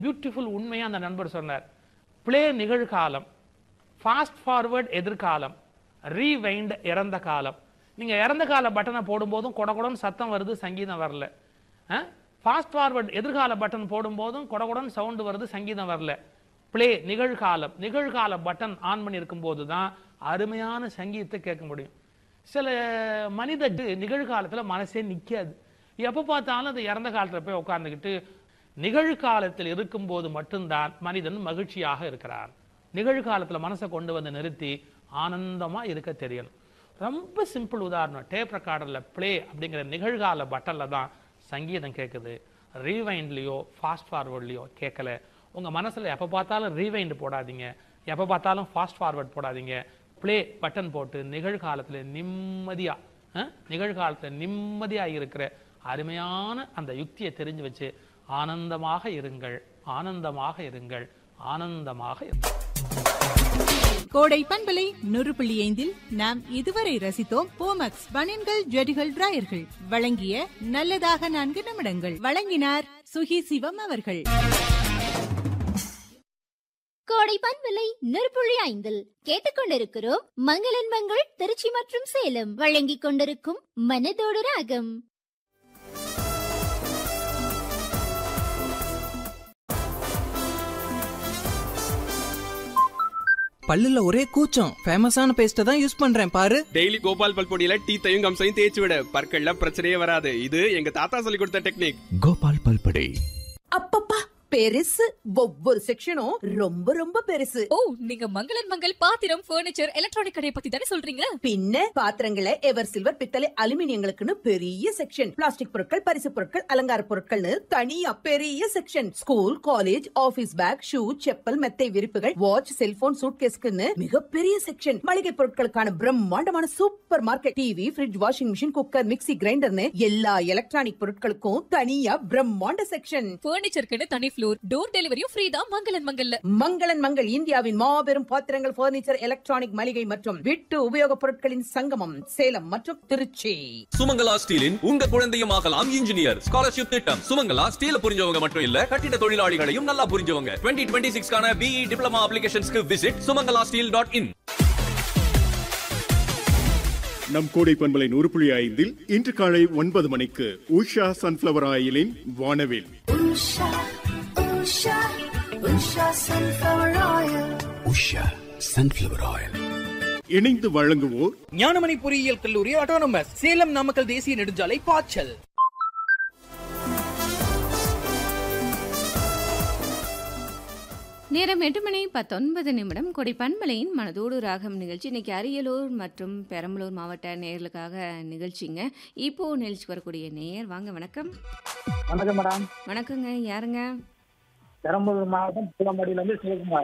Beautiful உண்மையா அந்த நண்பர் சொன்னார் ப்ளே நிகழ்காலம் ஃபாஸ்ட் ஃபார்வர்ட் எதிர்காலம் ரீவைண்ட் இறந்த காலம் நீங்க இறந்த கால பட்டனை போடும்போதும் கொடகொடன்னு சத்தம் வருது சங்கீதம் வரல ஃபாஸ்ட் ஃபார்வர்ட் எதிர்கால பட்டன் போடும்போதும் கொடகொடன்னு சவுண்ட் வருது சங்கீதம் வரல ப்ளே நிகழ்காலம் நிகழ்கால பட்டன் ஆன் பண்ணி இருக்கும்போது தான் அருமையான சங்கீதத்தை கேட்க முடியும் சில மனித நிகழ்காலத்துல மனசே நிக்காது எப்ப பார்த்தாலும் அது இறந்த காலத்துல போய் உட்கார்ந்துக்கிட்டு நிகழ்காலத்தில் இருக்கும்போது மட்டும்தான் மனிதன் மகிழ்ச்சியாக இருக்கிறான் நிகழ்காலத்துல மனசை கொண்டு வந்து நிறுத்தி ஆனந்தமா இருக்க தெரியணும் ரொம்ப சிம்பிள் உதாரணம் டேப் ரெக்கார்டர்ல ப்ளே அப்படிங்கிற நிகழ்கால பட்டன்ல தான் சங்கீதம் கேட்குது ரீவைண்ட்லயோ ஃபாஸ்ட் ஃபார்வர்ட்லயோ கேட்கல உங்க மனசுல எப்ப பார்த்தாலும் ரீவைண்ட் போடாதீங்க எப்ப பார்த்தாலும் ஃபாஸ்ட் ஃபார்வர்ட் போடாதீங்க ப்ளே பட்டன் போட்டு நிகழ்காலத்துல நிம்மதியா அஹ், நிகழ்காலத்துல நிம்மதியா இருக்கிற அருமையான அந்த யுக்தியை தெரிஞ்சு வச்சு ஆனந்தமாக இருங்கள் ஆனந்தமாக இருங்கள் ஆனந்தமாக இருங்கள் கோடை பண்பலை நூறு புள்ளி ஐந்தில் நாம் இதுவரை ரசித்தோம் போமக்ஸ் பனியன்கள் ஜெடிகள் டிராயர்கள் வழங்கிய நல்லதாக நான்கு நிமிடங்கள் வழங்கினார் சுகி சிவம் அவர்கள் கோடை பண்பலை நெருப்புள்ளி ஐந்தில் கேட்டுக்கொண்டிருக்கிறோம் மங்களன் மங்கள் திருச்சி மற்றும் சேலம் வழங்கிக் கொண்டிருக்கும் மனதோடு ராகம் பல்லுல ஒரே கூச்சம் ஃபேமஸான பேஸ்ட தான் யூஸ் பண்றேன் பாரு டெய்லி கோபால் பல் பொடியில டீத்தையும் கம்சையும் தேய்ச்சி விட பற்கள்ல பிரச்சனையே வராது இது எங்க தாத்தா சொல்லி கொடுத்த டெக்னிக் கோபால் பல்படை அப்பப்பா பெருசு ஒவ்வொரு செக்ஷனும் ரொம்ப ரொம்ப பெருசு ஓ நீங்க மங்களன் மங்கள் பாத்திரம் ஃபர்னிச்சர் எலக்ட்ரானிக் கடையை பத்தி தானே சொல்றீங்க பின்ன பாத்திரங்களை எவர் சில்வர் பித்தளை அலுமினியங்களுக்குன்னு பெரிய செக்ஷன் பிளாஸ்டிக் பொருட்கள் பரிசு பொருட்கள் அலங்கார பொருட்கள்னு தனியா பெரிய section school college office bag shoe chappal மெத்தை விரிப்புகள் வாட்ச் செல்போன் சூட்கேஸ்க்குன்னு மிகப்பெரிய செக்ஷன் மளிகை பொருட்களுக்கான பிரம்மாண்டமான supermarket TV fridge washing machine cooker mixie கிரைண்டர்னு எல்லா எலக்ட்ரானிக் பொருட்களுக்கும் தனியா பிரம்மாண்ட செக்ஷன் ஃபர்னிச்சருக்குன்னு தனி ஃப்ளோர் டோர் டெலிவரியும் ஃப்ரீ தான் மங்களன் மங்கல்ல மங்களன் மங்கள் இந்தியாவின் மாபெரும் பாத்திரங்கள் பர்னிச்சர் எலக்ட்ரானிக் மளிகை மற்றும் வீட்டு உபயோகப் பொருட்களின் சங்கமம் சேலம் மற்றும் திருச்சி சுமங்கலா ஸ்டீலின் உங்க குழந்தையும் ஆகலாம் இன்ஜினியர் ஸ்காலர்ஷிப் திட்டம் சுமங்கலா ஸ்டீல புரிஞ்சவங்க மட்டும் இல்ல கட்டிட தொழிலாளிகளையும் நல்லா புரிஞ்சவங்க டுவெண்ட்டி டுவெண்ட்டி சிக்ஸ்க்கான பிஇ டிப்ளமா அப்ளிகேஷன்ஸ்க்கு visit Sumangala steel dot in நம் கோடை பண்பலை நூறு புள்ளி ஐந்தில் இன்று காலை ஒன்பது மணிக்கு உஷா சன்ஃபிளவர் ஆயிலின் வானவில் உஷா சன்ஃபிளவர் ஆயில் இணைந்து வழங்குவோர் ஞானமணி பொறியியல் கல்லூரி ஆட்டோனமஸ் சேலம் நாமக்கல் தேசிய நெடுஞ்சாலை பாய்ச்சல் நேரம் எட்டு மணி பத்தொன்பது நிமிடம் கொடை பண்பலையின் மனதோடு ராகம் நிகழ்ச்சி இன்னைக்கு அரியலூர் மற்றும் பெரம்பலூர் மாவட்ட நேயர்களுக்காக நிகழ்ச்சிங்க இப்போ நிகழ்ச்சிக்கு வரக்கூடிய நேயர் வாங்க வணக்கம் வணக்கம் மேடம் வணக்கங்க யாருங்க பெரம்பலூர் மாவட்டம் புலம்படியிலேருந்து சிவகுமார்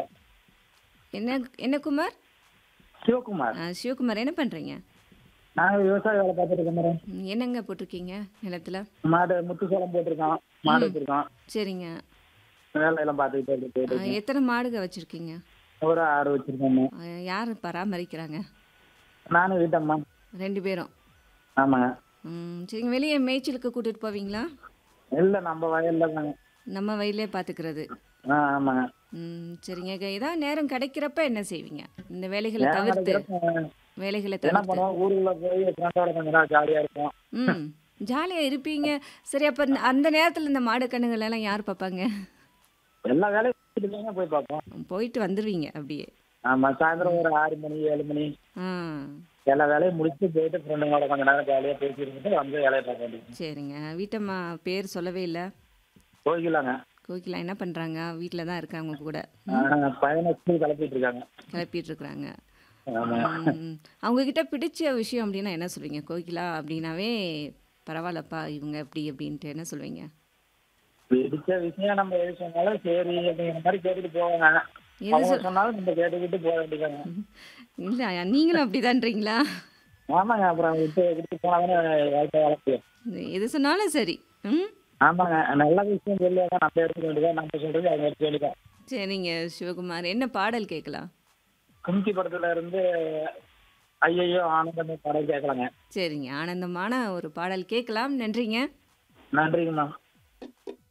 என்ன என்ன குமார் சிவகுமார் ஆ, சிவகுமார் என்ன பண்றீங்க நாங்கள் விவசாய வேலை பார்த்துட்டு இருக்கோம் மேடம் ம், என்னங்க போட்டிருக்கீங்க நிலத்துல மாடு முத்து சோளம் போட்டிருக்கோம் மாடு வச்சிருக்கோம் சரிங்க வேலையெல்லாம் பார்த்துக்கிட்டு இருக்கு, போயிட்டு ஆ, இருக்கோம். எத்தனை மாடுக வச்சிருக்கீங்க ஒரு ஆடு வச்சிருக்கோம் ஆ, யார் பராமரிக்கிறாங்க நானும் வீட்டம்மா ரெண்டு பேரும் ஆமாங்க ம், சரிங்க வெளியே மேய்ச்சலுக்கு கூட்டிட்டு போவீங்களா இல்லை நம்ம வயல்ல தாங்க நம்ம வயலே பாத்துக்கிறது ஆ ஆமாங்க ம் சரிங்க க- ஏதாவது நேரம் கிடைக்கிறப்ப என்ன செய்வீங்க இந்த வேலைகளை நேரம் தவிர்த்து கிடைக்கிறப்ப வேலைகளை என்ன தவிர்த்து பண்ணுவோம் ஊருக்குள்ள போய் ஃப்ரெண்டோட கொஞ்ச நேரம் ஜாலியாக இருக்கும் ம் ஜாலியா இருப்பீங்க சரி அப்ப இந்த- அந்த நேரத்துல இந்த மாடு கண்ணுகள் எல்லாம் யார் பார்ப்பாங்க எல்லா வேலையும் பார்த்துட்டு தாங்க போய் பார்ப்போம் போயிட்டு வந்துருவீங்க அப்படியே ஆமா சாயந்தரம் ஒரு ஆறு மணி ஏழு மணி ஆ எல்லா வேலையும் முடிச்சுட்டு போயிட்டு ஃப்ரெண்டுங்களோட கொஞ்ச நேரம் ஜாலியாக பேசி இருந்துட்டு வந்து வேலையை பார்க்க வேண்டியது சரிங்க வீட்டம்மா பேர் சொல்லவே இல்லை போய்க்கலாங்க கோகிலா என்ன பண்றாங்க வீட்டில தான் இருக்காங்க உங்க கூட ஆ, பையனை ஸ்கூல் கிளப்பிட்டு இருக்காங்க கிளப்பிட்டு இருக்கிறாங்க ஆமா அவங்க கிட்ட பிடிச்ச விஷயம் அப்படின்னா என்ன சொல்வீங்க கோகிலா அப்படின்னாவே பரவாயில்லப்பா இவங்க எப்படி அப்படின்ட்டு என்ன சொல்வீங்க பிடிச்ச விஷயம் நம்ம எது சொன்னாலும் சரி அப்படிங்கிற மாதிரி கேட்டுட்டு போவாங்க எது அவங்க சொல்- சொன்னாலும் நம்ம கேட்டுக்கிட்டு போக வேண்டியதாங்க இல்ல நீங்களும் அப்படிதான்றீங்களா ஆமாங்க அப்புறம் விட்டு விட்டு போனாதானே வாழ்க்கை வளர்த்து எது சொன்னாலும் சரி ம் ஆமாங்க நல்ல விஷயம் சொல்லுவாங்க நம்ம எடுத்துக்க வேண்டியதா நம்ம சொல்றது அவங்க எடுத்துக்க வேண்டியதா சரிங்க சிவகுமார் என்ன பாடல் கேட்கலாம் கும்கி படத்துல இருந்து ஐயையோ ஆனந்தமே படம் கேட்கலாங்க சரிங்க ஆனந்தமான ஒரு பாடல் கேட்கலாம் நன்றிங்க நன்றிங்கம்மா